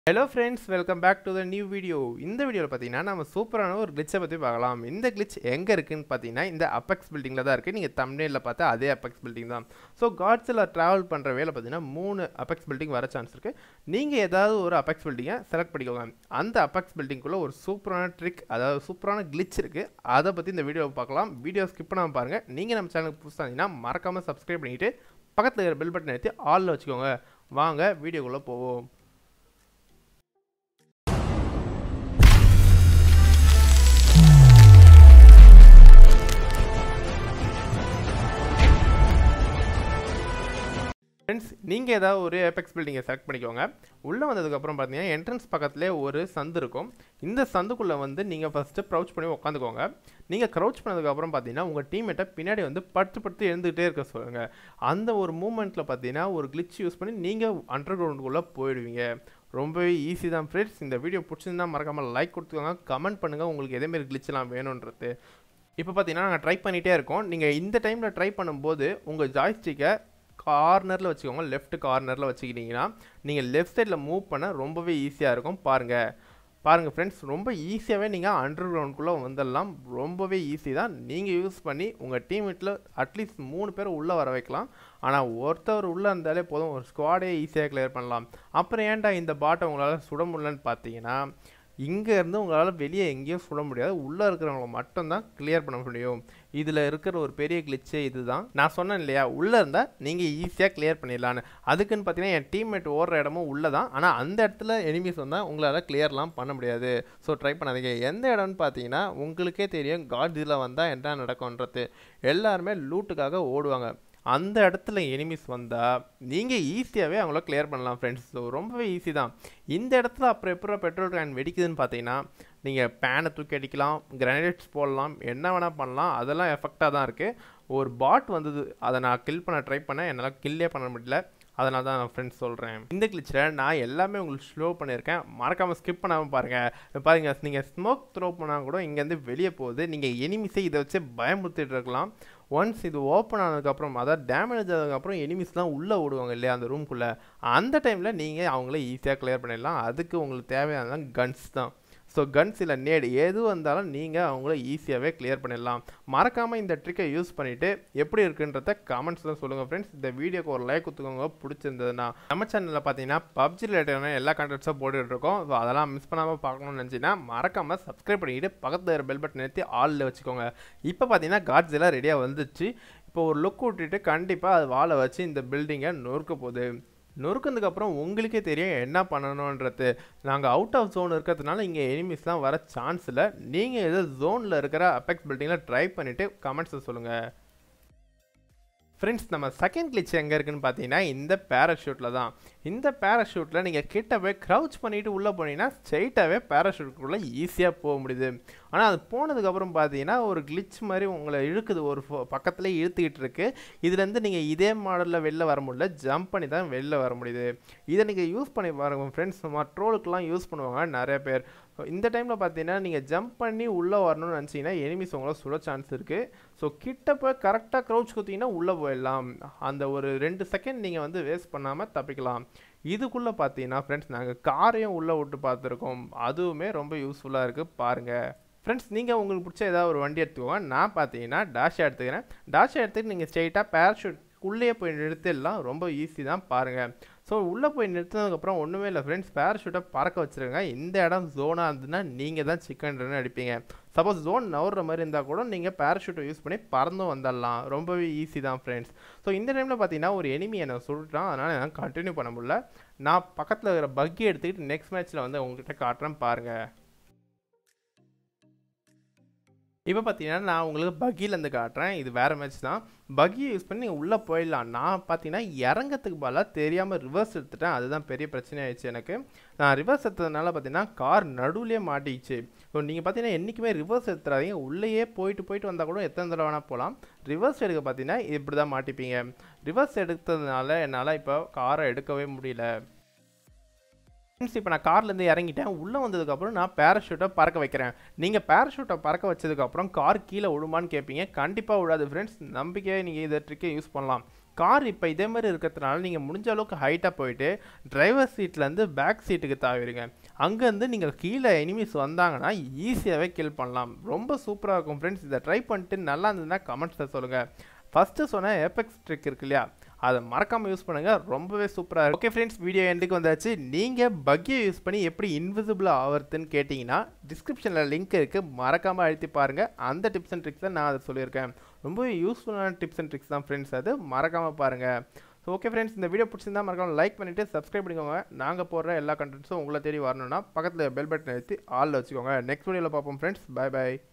hello friends welcome back to the new video இந்த வீடியோவில் பார்த்தீங்கன்னா நம்ம சூப்பரான ஒரு கிளிச்சை பற்றி பார்க்கலாம் இந்த கிளிச் எங்கே இருக்குன்னு பார்த்தீங்கன்னா இந்த அப்பெக்ஸ் பில்டிங்கில் தான் இருக்குது நீங்கள் தமிழில் பார்த்தா அதே அப்பெக்ஸ் பில்டிங் தான் ஸோ காட்ஸில் ட்ராவல் பண்ணுற வேலை பார்த்தீங்கன்னா மூணு அப்பெக்ஸ் பில்டிங் வர சான்ஸ் இருக்குது நீங்கள் ஏதாவது ஒரு அப்பெக்ஸ் பில்டிங்கை செலக்ட் பண்ணிக்கோங்க அந்த அப்பெக்ஸ் பில்டிங்குள்ளே ஒரு சூப்பரான ட்ரிக் அதாவது சூப்பரான கிளிச் இருக்குது அதை பற்றி இந்த வீடியோவை பார்க்கலாம் வீடியோ ஸ்கிப் பண்ணாமல் பாருங்கள் நீங்கள் நம்ம சேனலுக்கு புதுசாக இருந்தீங்கன்னா மறக்காமல் சப்ஸ்கிரைப் பண்ணிவிட்டு பக்கத்தில் இருக்கிற பெல் பட்டன் எடுத்து ஆளில் வச்சுக்கோங்க வாங்க வீடியோக்குள்ளே போவோம் ஃப்ரெண்ட்ஸ் நீங்கள் ஏதாவது ஒரு ஏபெக்ஸ் பில்டிங்கை செலக்ட் பண்ணிக்கோங்க உள்ளே வந்ததுக்கப்புறம் பார்த்தீங்கன்னா என்ட்ரன்ஸ் பக்கத்துலேயே ஒரு சந்து இருக்கும் இந்த சந்துக்குள்ளே வந்து நீங்கள் ஃபஸ்ட்டு க்ரௌச் பண்ணி உட்காந்துக்கோங்க நீங்கள் க்ரௌச் பண்ணதுக்கப்புறம் பார்த்தீங்கன்னா உங்கள் டீம்மேட்டை பின்னாடி வந்து படுத்து படுத்து எழுந்துகிட்டே இருக்க சொல்லுங்கள் அந்த ஒரு மூமெண்ட்டில் பார்த்தீங்கன்னா ஒரு கிளிச் யூஸ் பண்ணி நீங்கள் அண்டர் கிரவுண்டுக்குள்ளே போயிடுவீங்க ரொம்பவே ஈஸி தான் ஃப்ரெண்ட்ஸ் இந்த வீடியோ பிடிச்சிருந்தா மறக்காமல் லைக் கொடுத்துக்கோங்க கமெண்ட் பண்ணுங்கள் உங்களுக்கு எதேமாரி கிளிச்செலாம் வேணுன்றது இப்போ பார்த்தீங்கன்னா நாங்கள் ட்ரை பண்ணிகிட்டே இருக்கோம் நீங்கள் இந்த டைமில் ட்ரை பண்ணும்போது உங்கள் ஜாய்ஸ்டிக்கை கார்னரில் வச்சுக்கோங்க லெஃப்ட் கார்னரில் வச்சுக்கிட்டிங்கன்னா நீங்கள் லெஃப்ட் சைடில் மூவ் பண்ண ரொம்பவே ஈஸியாக இருக்கும் பாருங்கள் பாருங்கள் ஃப்ரெண்ட்ஸ் ரொம்ப ஈஸியாகவே நீங்கள் அண்டர் கிரவுண்டுக்குள்ளே வந்துடலாம் ரொம்பவே ஈஸி தான் நீங்கள் யூஸ் பண்ணி உங்கள் டீம்மேட்டில் அட்லீஸ்ட் மூணு பேர் உள்ளே வர வைக்கலாம் ஆனால் ஒருத்தவர் உள்ளே இருந்தாலே போதும் ஒரு ஸ்குவாடே ஈஸியாக கிளியர் பண்ணலாம் அப்புறம் ஏன்டா இந்த பாட்டை உங்களால் சுட முடியலன்னு பார்த்தீங்கன்னா இங்கேருந்து உங்களால் வெளியே எங்கேயும் சுட முடியாது உள்ளே இருக்கிறவங்கள மட்டும்தான் கிளியர் பண்ண முடியும் இதில் இருக்கிற ஒரு பெரிய கிளிச்சே இதுதான் நான் சொன்னேன் இல்லையா உள்ளே இருந்தால் நீங்கள் ஈஸியாக கிளியர் பண்ணிடலான்னு அதுக்குன்னு பார்த்தீங்கன்னா என் டீம்மேட் ஓடுற இடமும் உள்ளே தான் ஆனால் அந்த இடத்துல எனிமீஸ் வந்தால் உங்களால் கிளியர்லாம் பண்ண முடியாது ஸோ ட்ரை பண்ணாதீங்க எந்த இடம்னு பார்த்தீங்கன்னா உங்களுக்கே தெரியும் காட்ஸில் வந்தால் என்ன நடக்கும்ன்றது எல்லாருமே லூட்டுக்காக ஓடுவாங்க அந்த இடத்துல எனிமிஸ் வந்தால் நீங்கள் ஈஸியாகவே அவங்கள கிளியர் பண்ணலாம் ஃப்ரெண்ட்ஸ் ஸோ ரொம்பவே ஈஸி தான் இந்த இடத்துல அப்புறம் எப்போ பெட்ரோல் கேன் வெடிக்குதுன்னு பார்த்தீங்கன்னா நீங்கள் பேனை தூக்கி அடிக்கலாம் கிரனேட்ஸ் போடலாம் என்ன வேணால் பண்ணலாம் அதெல்லாம் எஃபெக்டாக தான் இருக்குது ஒரு பாட் வந்தது அதை நான் கில் பண்ண ட்ரை பண்ணேன் என்னால் கில்லே பண்ண முடியல அதனால தான் நான் ஃப்ரெண்ட்ஸ் சொல்கிறேன் இந்த கிளிச்சில் நான் எல்லாமே உங்களுக்கு ஸ்லோ பண்ணியிருக்கேன் மறக்காமல் ஸ்கிப் பண்ணாமல் பாருங்கள் பாருங்கள் நீங்கள் ஸ்மோக் த்ரோ பண்ணால் கூட இங்கேருந்து வெளியே போகுது நீங்கள் எனிமிஸை இதை வச்சு பயமுறுத்திட்டு இருக்கலாம் ஒன்ஸ் இது ஓப்பன் ஆனதுக்கப்புறம் அதாவது டேமேஜ் ஆனதுக்கப்புறம் எனிமிஸ்லாம் உள்ளே ஓடுவாங்க இல்லையா அந்த ரூம்குள்ளே அந்த டைமில் நீங்கள் அவங்கள ஈஸியாக கிளியர் பண்ணிடலாம் அதுக்கு உங்களுக்கு தேவையானதான் கன்ஸ் தான் ஸோ கன்ஸ் இல்லை நேடு எது வந்தாலும் நீங்கள் அவங்கள ஈஸியாகவே கிளியர் பண்ணிடலாம் மறக்காமல் இந்த ட்ரிக்கை யூஸ் பண்ணிவிட்டு எப்படி இருக்குன்றத கமெண்ட்ஸில் சொல்லுங்கள் ஃப்ரெண்ட்ஸ் இந்த வீடியோக்கு ஒரு லைக் கொடுத்துக்கோங்க பிடிச்சிருந்ததுன்னா நம்ம சேனலில் பார்த்தீங்கன்னா பப்ஜி ரிலேட்டடான எல்லா கண்டென்ட்ஸும் போட்டுட்ருக்கோம் ஸோ அதெல்லாம் மிஸ் பண்ணாமல் பார்க்கணும்னு நினச்சிங்கன்னா மறக்காமல் சப்ஸ்கிரைப் பண்ணிக்கிட்டு பக்கத்தில் பெல் பட்டன் நிறுத்தி ஆளில் வச்சுக்கோங்க இப்போ பார்த்தீங்கன்னா காட்ஸ் எல்லாம் ரெடியாக வந்துச்சு இப்போ ஒரு லுக் விட்டுட்டு கண்டிப்பாக அது வாழை வச்சு இந்த பில்டிங்கை நொறுக்க போகுது நொறுக்கினதுக்கப்புறம் உங்களுக்கே தெரியும் என்ன பண்ணணுன்றது நாங்கள் அவுட் ஆஃப் ஜோன் இருக்கிறதுனால இங்கே எனிமிஸ்லாம் வர சான்ஸ் இல்லை நீங்கள் எதோ ஜோனில் இருக்கிற அப்பெக்ஸ் பில்டிங்கில் ட்ரை பண்ணிவிட்டு கமெண்ட்ஸை சொல்லுங்கள் ஃப்ரெண்ட்ஸ் நம்ம செகண்ட் கிளிச் எங்கே இருக்குன்னு பார்த்தீங்கன்னா இந்த பேராஷூட்டில் தான் இந்த பேராஷூட்டில் நீங்கள் கிட்ட போய் க்ரௌச் பண்ணிவிட்டு உள்ளே போனீங்கன்னா ஸ்ட்ரெயிட்டாகவே பேராஷூட்டுக்குள்ளே ஈஸியாக போக முடியுது ஆனால் அது போனதுக்கப்புறம் பார்த்தீங்கன்னா ஒரு கிளிச் மாதிரி உங்களை இழுக்குது ஒரு பக்கத்துலேயே இழுத்துக்கிட்டு இருக்கு இதுலேருந்து நீங்கள் இதே மாடலில் வெளில வர முடியல ஜம்ப் பண்ணி தான் வெளில வர முடியுது இதை நீங்கள் யூஸ் பண்ணி பாருங்க ஃப்ரெண்ட்ஸ் நம்ம ட்ரோலுக்கெலாம் யூஸ் பண்ணுவாங்க நிறைய பேர் இந்த டைமில் பார்த்தீங்கன்னா நீங்கள் ஜம்ப் பண்ணி உள்ளே வரணும்னு நினச்சிங்கன்னா எனிமிஸ் உங்களை சுட சான்ஸ் இருக்குது ஸோ கிட்ட போய் கரெக்டாக க்ரௌச் குத்திங்கன்னா உள்ளே போயிடலாம் அந்த ஒரு ரெண்டு செகண்ட் நீங்கள் வந்து வேஸ்ட் பண்ணாமல் தப்பிக்கலாம் இதுக்குள்ளே பார்த்தீங்கன்னா ஃப்ரெண்ட்ஸ் நாங்கள் காரையும் உள்ளே விட்டு பார்த்துருக்கோம் அதுவுமே ரொம்ப யூஸ்ஃபுல்லாக இருக்குது பாருங்கள் ஃப்ரெண்ட்ஸ் நீங்கள் உங்களுக்கு பிடிச்ச ஏதாவது ஒரு வண்டி எடுத்துக்கோங்க நான் பார்த்தீங்கன்னா டாஷா எடுத்துக்கிறேன் டாஷா எடுத்துக்கிட்டு நீங்கள் ஸ்ட்ரெயிட்டாக பேராஷூட் உள்ளே போய் நிறுத்திடலாம் ரொம்ப ஈஸி தான் பாருங்கள் ஸோ உள்ளே போய் நிறுத்தினதுக்கப்புறம் ஒன்றுமே இல்லை ஃப்ரெண்ட்ஸ் பேராஷூட்டை பறக்க வச்சுருங்க இந்த இடம் ஜோனாக இருந்ததுன்னா நீங்கள் தான் சிக்கன் ரன் அடிப்பீங்க சப்போஸ் ஜோன் நவுற மாதிரி இருந்தால் கூட நீங்கள் பேராஷூட்டை யூஸ் பண்ணி பறந்தும் வந்துடலாம் ரொம்பவே ஈஸி தான் ஃப்ரெண்ட்ஸ் ஸோ இந்த டைமில் பார்த்தீங்கன்னா ஒரு எனிமி என்னை சுட்டுட்டான் அதனால் என்னால் கண்டினியூ பண்ண முடியல நான் பக்கத்தில் இருக்கிற பக்கி எடுத்துக்கிட்டு நெக்ஸ்ட் மேட்ச்சில் வந்து உங்ககிட்ட காட்டுறேன் பாருங்கள் இப்போ பார்த்தீங்கன்னா நான் உங்களுக்கு பக்கியிலேருந்து காட்டுறேன் இது வேறு மேட்ச் தான் பக்கியை யூஸ் பண்ணி நீங்கள் உள்ளே போயிடலாம் நான் பார்த்தீங்கன்னா இறங்கத்துக்கு பதிலாக தெரியாமல் ரிவர்ஸ் எடுத்துட்டேன் அதுதான் பெரிய பிரச்சனை ஆயிடுச்சு எனக்கு நான் ரிவர்ஸ் எடுத்ததுனால பார்த்தீங்கன்னா கார் நடுவுலேயே மாட்டிச்சு ஸோ நீங்கள் பார்த்தீங்கன்னா என்றைக்குமே ரிவர்ஸ் எடுத்துறாதீங்க உள்ளேயே போயிட்டு போயிட்டு வந்தால் கூட எத்தனை தடவை வேணால் போகலாம் ரிவர்ஸ் எடுக்க பார்த்தீங்கன்னா இப்படி தான் மாட்டிப்பீங்க ரிவர்ஸ் எடுத்ததுனால என்னால் இப்போ காரை எடுக்கவே முடியல ஃப்ரெண்ட்ஸ் இப்போ நான் கார்லேருந்து இறங்கிட்டேன் உள்ளே வந்ததுக்கப்புறம் நான் பேராஷூட்டை பறக்க வைக்கிறேன் நீங்கள் பேராஷூட்டை பறக்க வச்சதுக்கப்புறம் கார் கீழே விழுமான்னு கேட்பீங்க கண்டிப்பாக விழாது ஃப்ரெண்ட்ஸ் நம்பிக்கையாக நீங்கள் இதை ட்ரிக்கை யூஸ் பண்ணலாம் கார் இப்போ இதே மாதிரி இருக்கிறதுனால நீங்கள் முடிஞ்ச அளவுக்கு ஹைட்டாக போயிட்டு டிரைவர் சீட்லேருந்து பேக் சீட்டுக்கு தாவிடுங்க அங்கேருந்து நீங்கள் கீழே எனிமீஸ் வந்தாங்கன்னா ஈஸியாகவே கில் பண்ணலாம் ரொம்ப சூப்பராக இருக்கும் ஃப்ரெண்ட்ஸ் இதை ட்ரை பண்ணிட்டு நல்லா இருந்ததுன்னா கமெண்ட்ஸில் சொல்லுங்கள் ஃபஸ்ட்டு சொன்ன ஏபெக்ஸ் ட்ரிக் இருக்கு இல்லையா அதை மறக்காமல் யூஸ் பண்ணுங்கள் ரொம்பவே சூப்பராக இருக்கும் ஓகே ஃப்ரெண்ட்ஸ் வீடியோ எண்டுக்கு வந்தாச்சு நீங்கள் பக்கியை யூஸ் பண்ணி எப்படி இன்விசிபிளாக ஆகிறதுன்னு கேட்டிங்கன்னா டிஸ்கிரிப்ஷனில் லிங்க் இருக்குது மறக்காமல் அழுத்தி பாருங்கள் அந்த டிப்ஸ் அண்ட் ட்ரிக்ஸை நான் அதை சொல்லியிருக்கேன் ரொம்பவே யூஸ்ஃபுல்லான டிப்ஸ் அண்ட் ட்ரிக்ஸ் தான் ஃப்ரெண்ட்ஸ் அது மறக்காமல் பாருங்கள் ஸோ ஓகே ஃப்ரெண்ட்ஸ் இந்த வீடியோ பிடிச்சிருந்தா மறக்காம லைக் பண்ணிவிட்டு சப்ஸ்கிரைப் பண்ணிக்கோங்க நாங்கள் போடுற எல்லா கண்டென்ட்ஸும் உங்களை தேடி வரணும்னா பக்கத்தில் பெல் பட்டன் எடுத்து ஆளில் வச்சுக்கோங்க நெக்ஸ்ட் வீடியோவில் பார்ப்போம் ஃப்ரெண்ட்ஸ் பை பை